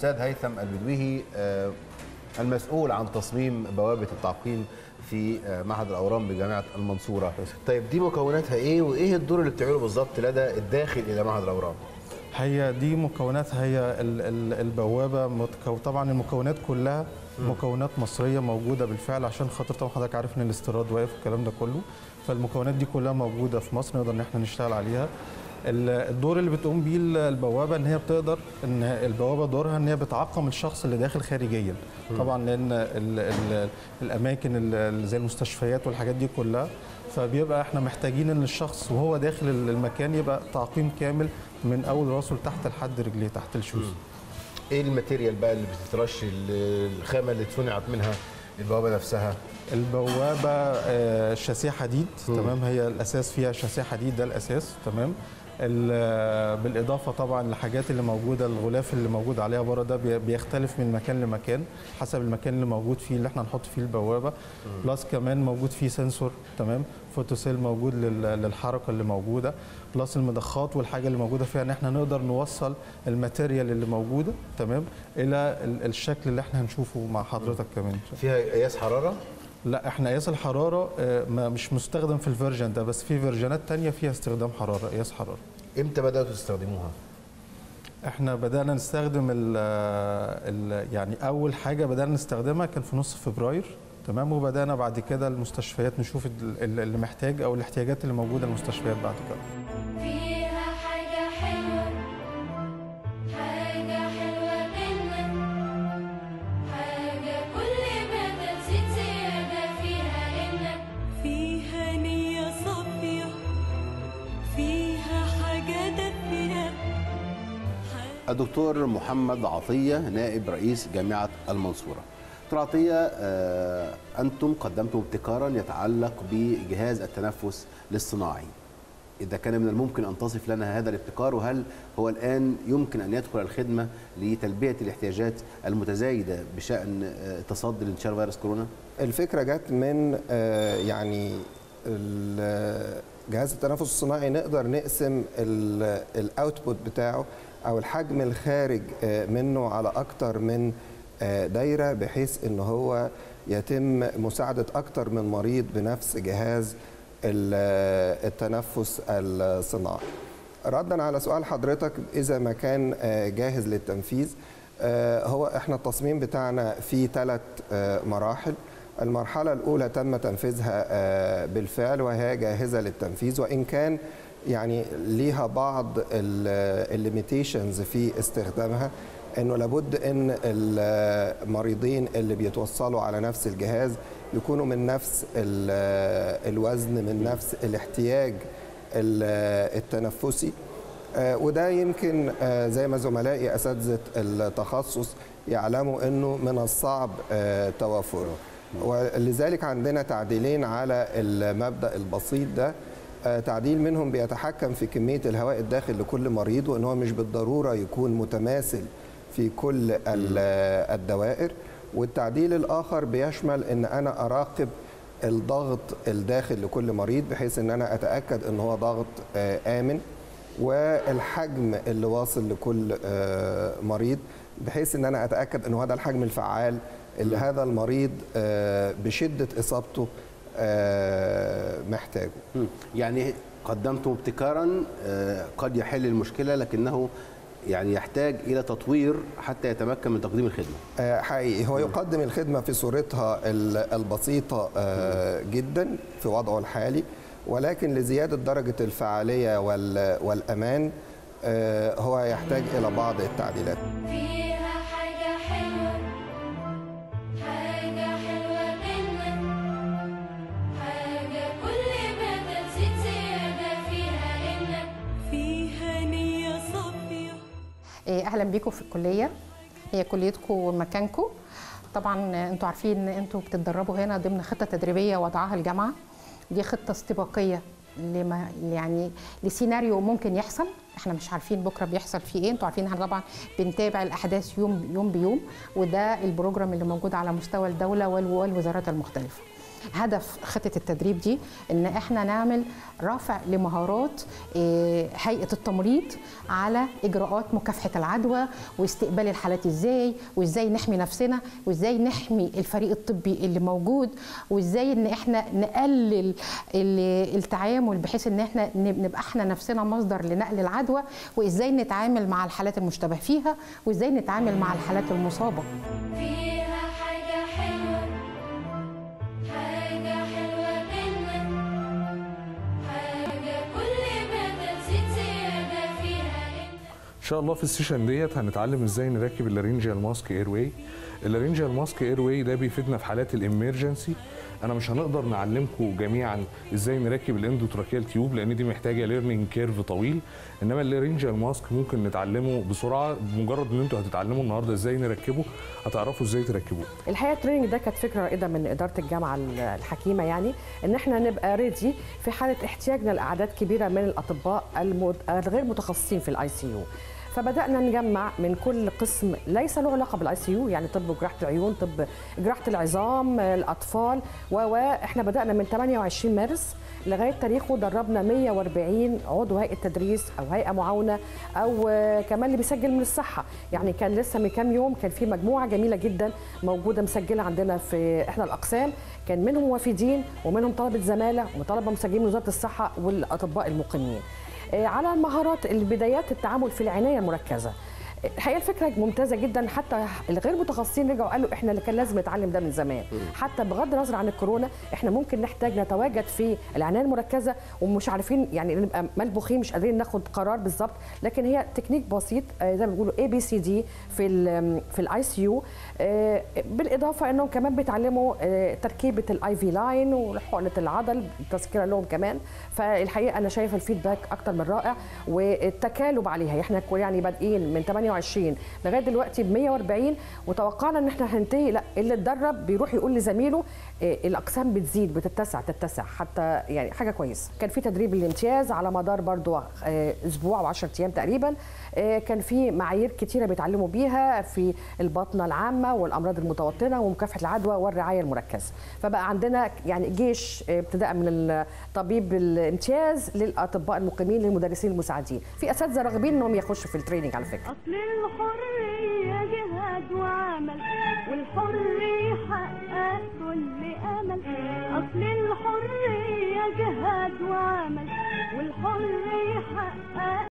الاستاذ هيثم البدويهي آه، المسؤول عن تصميم بوابه التعقيم في آه، معهد الاورام بجامعه المنصوره طيب دي مكوناتها ايه وايه الدور اللي بتعمله بالظبط لدى الداخل الى معهد الاورام هي دي مكوناتها هي ال- ال- البوابه متكو... طبعا المكونات كلها مكونات مصريه موجوده بالفعل عشان خاطر طبعا حضرتك عارف ان الاستيراد واقف والكلام ده كله فالمكونات دي كلها موجوده في مصر نقدر ان احنا نشتغل عليها ال- الدور اللي بتقوم بيه ال- البوابه ان هي بتقدر ان البوابه دورها ان هي بتعقم الشخص اللي داخل خارجيا طبعا لان ال ال الاماكن ال- زي المستشفيات والحاجات دي كلها فبيبقى احنا محتاجين ان الشخص وهو داخل المكان يبقى تعقيم كامل من اول راسه لتحت لحد رجليه تحت الشوز ايه الماتيريال بقى اللي بتترش ال- الخامه اللي صنعت منها البوابه نفسها البوابه آه، شاسيه حديد تمام هي الاساس فيها شاسيه حديد ده الاساس تمام ال- بالاضافه طبعا للحاجات اللي موجوده الغلاف اللي موجود عليها بره ده بي- بيختلف من مكان لمكان حسب المكان اللي موجود فيه اللي احنا نحط فيه البوابه بلس كمان موجود فيه سنسور تمام فوتوسيل موجود لل- للحركه اللي موجوده بلس المضخات والحاجه اللي موجوده فيها ان احنا نقدر نوصل الماتيريال اللي موجوده تمام الى ال- الشكل اللي احنا هنشوفه مع حضرتك كمان فيها قياس حراره لا احنا قياس الحراره آه، ما مش مستخدم في الفيرجن ده بس في فيرجنات تانية فيها استخدام حراره قياس حراره امتى بداتوا تستخدموها احنا بدانا نستخدم ال ال يعني اول حاجه بدانا نستخدمها كان في نص فبراير تمام وبدانا بعد كده المستشفيات نشوف ال- ال- اللي محتاج او الاحتياجات اللي موجوده المستشفيات بعد كده فيها حاجة حلوة حاجة حلوة منك حاجة كل ما تزيد زيادة فيها إنك فيها نية صافية فيها حاجة دافية الدكتور محمد عطية نائب رئيس جامعة المنصورة دكتور عطية آه، أنتم قدمتم ابتكارا يتعلق بجهاز التنفس الاصطناعي إذا كان من الممكن أن تصف لنا هذا الابتكار وهل هو الآن يمكن أن يدخل الخدمة لتلبية الاحتياجات المتزايدة بشأن آه، التصدي لانتشار فيروس كورونا؟ الفكره جت من آه، يعني ال- جهاز التنفس الصناعي نقدر نقسم الاوتبوت بتاعه او الحجم الخارج آه، منه على اكتر من آه، دايره بحيث ان هو يتم مساعده اكتر من مريض بنفس جهاز ال- التنفس الصناعي ردا على سؤال حضرتك اذا ما كان آه، جاهز للتنفيذ آه، هو احنا التصميم بتاعنا فيه ثلاث مراحل المرحلة الأولى تم تنفيذها آه، بالفعل وهي جاهزة للتنفيذ وإن كان يعني ليها بعض الليميتيشنز في استخدامها انه لابد ان المريضين اللي بيتوصلوا على نفس الجهاز يكونوا من نفس ال- الوزن من نفس الاحتياج ال- التنفسي آه، وده يمكن آه، زي ما زملائي اساتذه التخصص يعلموا انه من الصعب آه، توافره ولذلك عندنا تعديلين على المبدا البسيط ده آه، تعديل منهم بيتحكم في كميه الهواء الداخل لكل مريض وان هو مش بالضروره يكون متماثل في كل ال- الدوائر والتعديل الاخر بيشمل ان انا اراقب الضغط الداخل لكل مريض بحيث ان انا اتاكد ان هو ضغط آه، امن والحجم اللي واصل لكل آه، مريض بحيث ان انا اتاكد ان هو ده الحجم الفعال اللي هذا المريض آه، بشده اصابته آه، محتاجه مم. يعني قدمتم ابتكارا آه، قد يحل المشكلة لكنه يعني يحتاج إلى تطوير حتى يتمكن من تقديم الخدمة آه، حقيقي هو يقدم الخدمة في صورتها ال- البسيطة آه، جدا في وضعه الحالي ولكن لزيادة درجة الفعالية وال- والأمان آه، هو يحتاج إلى بعض التعديلات فيها حاجة حلوة حاجة حلوة منك حاجة كل ما تزيد زيادة فيها إنك فيها نية صافية إيه، اهلا بيكم في الكليه هي كليتكم ومكانكم طبعا انتوا عارفين ان انتوا بتتدربوا هنا ضمن خطه تدريبيه وضعها الجامعه دي خطه استباقيه لما يعني لسيناريو ممكن يحصل احنا مش عارفين بكره بيحصل فيه ايه انتوا عارفين احنا طبعا بنتابع الاحداث يوم يوم بيوم وده البروجرام اللي موجود على مستوى الدوله والو- والوزارات المختلفه هدف خطه التدريب دي ان احنا نعمل رفع لمهارات آه، هيئه التمريض على اجراءات مكافحه العدوى واستقبال الحالات ازاي وازاي نحمي نفسنا وازاي نحمي الفريق الطبي اللي موجود وازاي ان احنا نقلل ال- التعامل بحيث ان احنا نب- نبقى احنا نفسنا مصدر لنقل العدوى وازاي نتعامل مع الحالات المشتبه فيها وازاي نتعامل مع الحالات المصابه فيها حاجة حلوة حاجة حلوة بينا حاجة كل ما تزيد زيادة فيها إن ان شاء الله في السيشن ديت هنتعلم ازاي نركب اللارينجيال ماسك اير واي اللارينجيال ماسك اير واي ده بيفيدنا في حالات الامرجنسي انا مش هنقدر نعلمكم جميعا ازاي نركب الاندوتراكيال تيوب لان دي محتاجه ليرنينج كيرف طويل انما اللارينجيال ماسك ممكن نتعلمه بسرعه بمجرد ان انتوا هتتعلموا النهارده ازاي نركبه هتعرفوا ازاي تركبوه الحقيقه التريننج ده كانت فكره رائده من اداره الجامعه الحكيمه يعني ان احنا نبقى ريدي في حاله احتياجنا لاعداد كبيره من الاطباء المد- الغير متخصصين في الاي سي يو فبدانا نجمع من كل قسم ليس له علاقه بالاي سي يو يعني طب جراحه العيون طب جراحه العظام الاطفال و و احنا بدانا من 28 مارس لغايه تاريخه دربنا 140 عضو هيئه تدريس او هيئه معاونه او آه، كمان اللي بيسجل من الصحه يعني كان لسه من كام يوم كان في مجموعه جميله جدا موجوده مسجله عندنا في احدى الاقسام كان منهم وافدين ومنهم طلبه زماله وطلبه مسجلين من وزاره الصحه والاطباء المقيمين آه، على المهارات البدايات التعامل في العنايه المركزه الحقيقه الفكره ممتازه جدا حتى الغير متخصصين رجعوا قالوا احنا اللي كان لازم نتعلم ده من زمان حتى بغض النظر عن الكورونا احنا ممكن نحتاج نتواجد في العنايه المركزه ومش عارفين يعني نبقى ملبوخين مش قادرين ناخد قرار بالظبط لكن هي تكنيك بسيط آه، زي ما بيقولوا اي بي سي دي في ال في الاي سي يو بالاضافه انهم كمان بيتعلموا آه، تركيبه الاي في لاين وحقنه العضل تذكره لهم كمان فالحقيقه انا شايفه الفيدباك اكتر من رائع والتكالب عليها احنا يعني بادئين من 28 لغايه دلوقتي ب 140 وتوقعنا ان احنا هننتهي لا اللي اتدرب بيروح يقول لزميله آه، الاقسام بتزيد بتتسع تتسع حتى يعني حاجه كويسه كان في تدريب الامتياز على مدار برضو آه، اسبوع و10 ايام تقريبا آه، كان في معايير كتيره بيتعلموا بيها في البطنه العامه والامراض المتوطنه ومكافحه العدوى والرعايه المركزه فبقى عندنا يعني جيش آه، ابتداء من الطبيب الامتياز للاطباء المقيمين للمدرسين المساعدين في اساتذه راغبين انهم يخشوا في التريننج على فكره أصل الحرية جهاد وعمل والحر يحقق كل أمل أصل الحرية جهاد وعمل والحر يحقق